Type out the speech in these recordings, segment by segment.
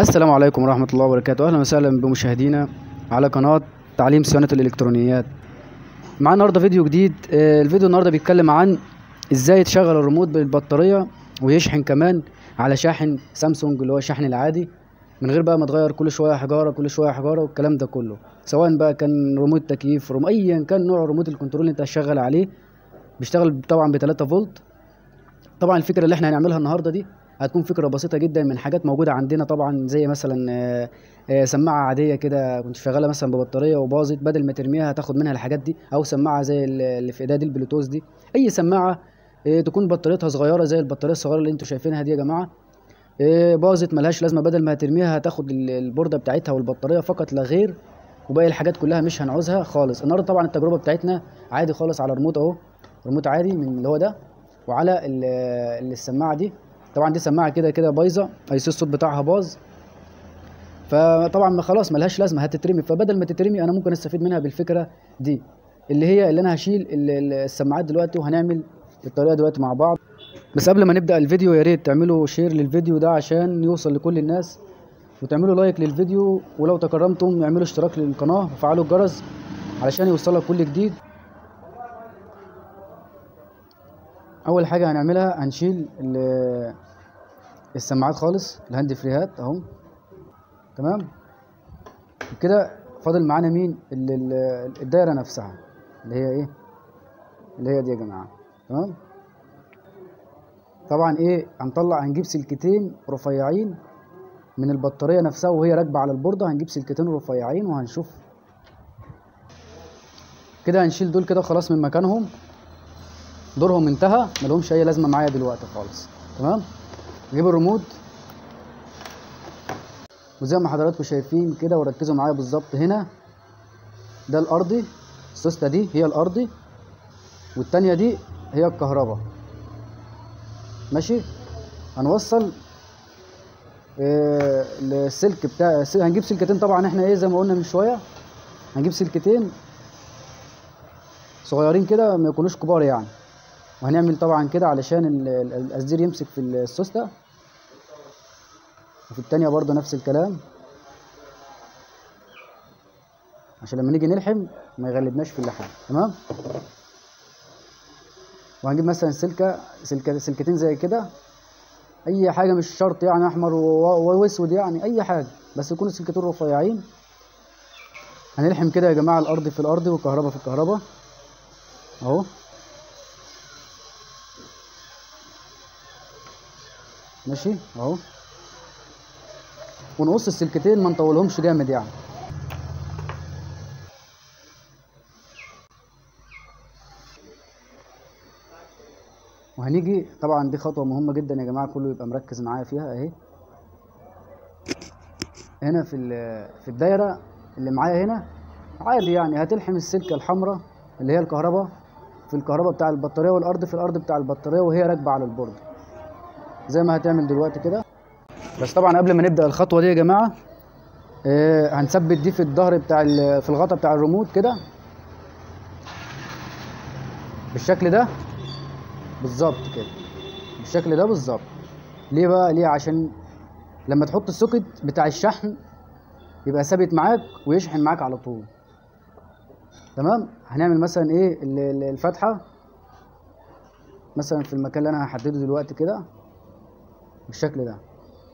السلام عليكم ورحمة الله وبركاته أهلا وسهلا بمشاهدينا على قناة تعليم صيانة الإلكترونيات معانا النهاردة فيديو جديد آه، الفيديو النهاردة بيتكلم عن إزاي تشغل الريموت بالبطارية ويشحن كمان على شاحن سامسونج اللي هو الشحن العادي من غير بقى ما تغير كل شوية حجارة كل شوية حجارة والكلام ده كله سواء بقى كان ريموت تكييف ريموت أيا كان نوع ريموت الكنترول اللي أنت هتشغل عليه بيشتغل طبعا ب 3 فولت طبعا الفكره اللي احنا هنعملها النهارده دي هتكون فكره بسيطه جدا من حاجات موجوده عندنا طبعا زي مثلا آه، آه، سماعه عاديه كده كنت شغاله مثلا ببطاريه وباظت بدل ما ترميها هتاخد منها الحاجات دي او سماعه زي ال- اللي في ايديها دي البلوتوث دي اي سماعه آه، تكون بطاريتها صغيره زي البطاريه الصغيره اللي انتوا شايفينها دي يا جماعه آه، باظت ملهاش لازمه بدل ما هترميها هتاخد ال- البورده بتاعتها والبطاريه فقط لا غير وباقي الحاجات كلها مش هنعوزها خالص النهارده طبعا التجربه بتاعتنا عادي خالص على ريموت اهو ريموت عادي من اللي هو ده وعلى ال- ال- السماعه دي طبعا دي سماعه كده كده بايظه اي سي الصوت بتاعها باظ فطبعا ما خلاص ملهاش لازمه هتترمي فبدل ما تترمي انا ممكن استفيد منها بالفكره دي اللي هي اللي انا هشيل ال- ال- السماعات دلوقتي وهنعمل الطريقه دلوقتي مع بعض بس قبل ما نبدا الفيديو يا ريت تعملوا شير للفيديو ده عشان يوصل لكل الناس وتعملوا لايك للفيديو ولو تكرمتم اعملوا اشتراك للقناه وفعلوا الجرس علشان يوصلك كل جديد اول حاجه هنعملها هنشيل ال- السماعات خالص الهاند فريهات اهو تمام كده فاضل معانا مين ال- ال- الدايره نفسها اللي هي ايه اللي هي دي يا جماعه تمام طبعا ايه هنطلع هنجيب سلكتين رفيعين من البطاريه نفسها وهي راكبه على البورده هنجيب سلكتين رفيعين وهنشوف كده هنشيل دول كده خلاص من مكانهم دورهم انتهى ملهمش اي لازمه معايا دلوقتي خالص تمام نجيب الريموت وزي ما حضراتكم شايفين كده وركزوا معايا بالظبط هنا ده الارضي السوسته دي هي الارضي والتانية دي هي الكهرباء ماشي هنوصل آه، السلك بتاع الس- هنجيب سلكتين طبعا احنا ايه زي ما قلنا من شويه هنجيب سلكتين صغيرين كده ما يكونوش كبار يعني وهنعمل طبعا كده علشان ال- ال- القصدير يمسك في السوسته وفي التانية برضو نفس الكلام عشان لما نيجي نلحم ما يغلبناش في اللحام تمام وهنجيب مثلا سلكة سلكة سلكتين زي كده اي حاجة مش شرط يعني احمر و- و- واسود يعني اي حاجة بس يكونوا سلكتين رفيعين هنلحم كده يا جماعة الارض في الارض والكهرباء في الكهرباء اهو ماشي اهو ونقص السلكتين ما نطولهمش جامد يعني وهنيجي طبعا دي خطوه مهمه جدا يا جماعه كله يبقى مركز معايا فيها اهي هنا في ال- في الدايره اللي معايا هنا عادي يعني هتلحم السلكه الحمراء اللي هي الكهرباء في الكهرباء بتاع البطاريه والارض في الارض بتاع البطاريه وهي راكبه على البورد زي ما هتعمل دلوقتي كده بس طبعا قبل ما نبدا الخطوه دي يا جماعه آه هنثبت دي في الظهر بتاع ال- في الغطا بتاع الريموت كده بالشكل ده بالظبط كده بالشكل ده بالظبط ليه بقى ليه عشان لما تحط السوكت بتاع الشحن يبقى ثابت معاك ويشحن معاك على طول تمام هنعمل مثلا ايه ال- ال- الفتحه مثلا في المكان اللي انا هحدده دلوقتي كده بالشكل ده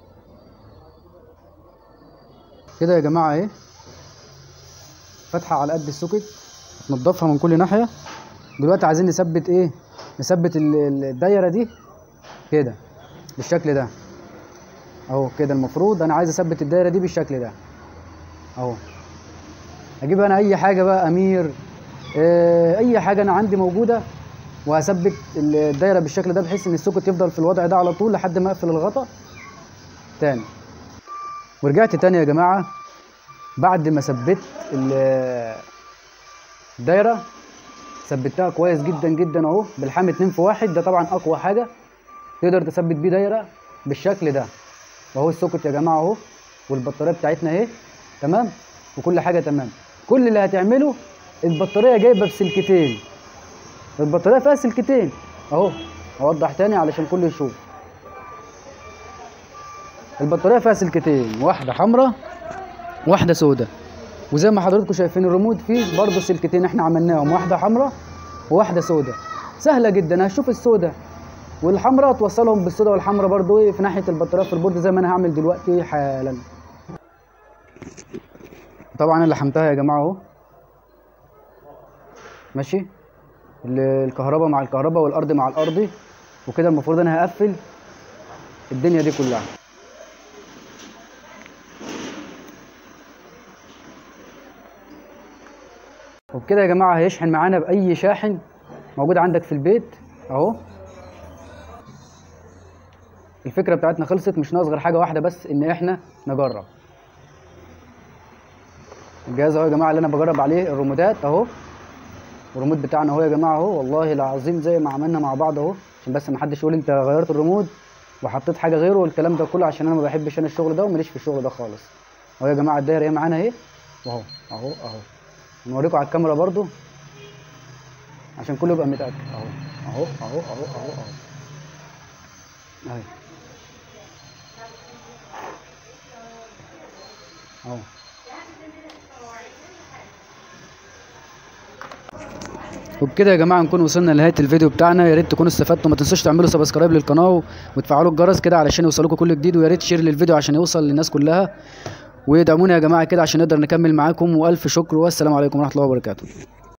كده يا جماعه اهي فتحه على قد السوكت نضفها من كل ناحيه دلوقتي عايزين نثبت ايه نثبت ال- ال- الدايره دي كده بالشكل ده اهو كده المفروض انا عايز اثبت الدايره دي بالشكل ده اهو اجيب انا اي حاجه بقى امير آه، اي حاجه انا عندي موجوده وهثبت ال- الدايره بالشكل ده بحيث ان السوكت يفضل في الوضع ده على طول لحد ما اقفل الغطا تاني ورجعت تاني يا جماعه بعد ما ثبت ال- الدايره ثبتها كويس جدا جدا اهو بالحام اتنين في واحد ده طبعا اقوى حاجه تقدر تثبت بيه دايره بالشكل ده واهو السوكت يا جماعه اهو والبطاريه بتاعتنا اهي تمام وكل حاجه تمام كل اللي هتعمله البطاريه جايبه بسلكتين البطاريه فيها سلكتين اهو اوضح تاني علشان كله يشوف البطاريه فيها سلكتين واحده حمراء واحده سوداء وزي ما حضراتكم شايفين الريموت فيه برضه سلكتين احنا عملناهم واحده حمراء وواحده سوداء سهله جدا هشوف السوداء والحمراء توصلهم بالسوداء والحمراء برضه ايه في ناحيه البطاريه في البورد زي ما انا هعمل دلوقتي حالا طبعا انا لحمتها يا جماعه اهو ماشي ال- الكهرباء مع الكهرباء والارض مع الارض وكده المفروض انا هقفل الدنيا دي كلها وبكده يا جماعه هيشحن معانا باي شاحن موجود عندك في البيت اهو الفكره بتاعتنا خلصت مش ناقص غير حاجه واحده بس ان احنا نجرب الجهاز اهو يا جماعه اللي انا بجرب عليه الريموتات اهو الريموت بتاعنا اهو يا جماعه اهو والله العظيم زي ما عملنا مع بعض اهو عشان بس ما حدش يقول انت غيرت الريموت وحطيت حاجه غيره والكلام ده كله عشان انا ما بحبش انا الشغل ده وماليش في الشغل ده خالص اهو يا جماعه الدايره اهي معانا اهي واهو اهو اهو نوريكم على الكاميرا برضو عشان كله يبقى متاكد اهو اهو اهو اهو اهو اهو اهي اهو وبكده يا جماعه نكون وصلنا لنهايه الفيديو بتاعنا يا ريت تكونوا استفدتوا ما تنسوش تعملوا سبسكرايب للقناه وتفعلوا الجرس كده علشان يوصلكم كل جديد ويا ريت شير للفيديو عشان يوصل للناس كلها ويدعمونا يا جماعه كده عشان نقدر نكمل معاكم والف شكر والسلام عليكم ورحمه الله وبركاته